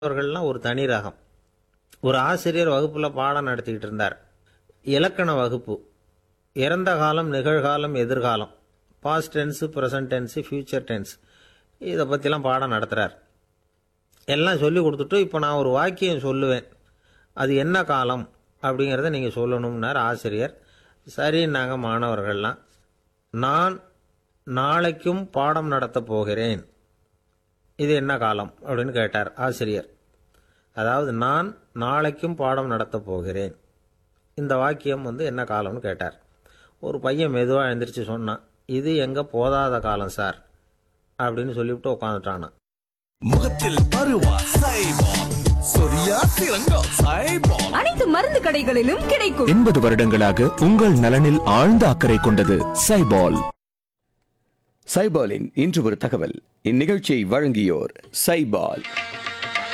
அவர்கள்லாம் ஒரு தனி ரகம் ஒரு ஆசிரியர் வகுப்பில் பாடம் நடத்திக்கிட்டு இருந்தார் இலக்கண வகுப்பு இறந்த காலம் நிகழ்காலம் எதிர்காலம் past tense present tense future tense இதை பற்றிலாம் பாடம் நடத்துகிறார் எல்லாம் சொல்லி கொடுத்துட்டு இப்போ நான் ஒரு வாக்கியம் சொல்லுவேன் அது என்ன காலம் அப்படிங்கிறத நீங்கள் சொல்லணும்னார் ஆசிரியர் சரின்னாங்க மாணவர்கள்லாம் நான் நாளைக்கும் பாடம் நடத்தப் போகிறேன் இது என்ன காலம் அப்படின்னு கேட்டார் ஆசிரியர் அதாவது நான் நாளைக்கும் பாடம் நடத்தப் போகிறேன் இந்த வாக்கியம் வந்து என்ன காலம்னு கேட்டார் ஒரு பையன் மெதுவாக எழுந்திரிச்சு சொன்னான் இது எங்கே போதாத காலம் சார் அப்படின்னு சொல்லிவிட்டு உட்காந்துட்டானா முகத்தில் பருவா சைபால் சொரியா திரங்கா சைபால் அனைத்து மருந்து கடைகளிலும் கிடைக்கும் எண்பது வருடங்களாக உங்கள் நலனில் ஆழ்ந்த அக்கறை கொண்டது சைபால் சைபாலின் இன்று ஒரு தகவல் இந்நிகழ்ச்சியை வழங்கியோர் சைபால்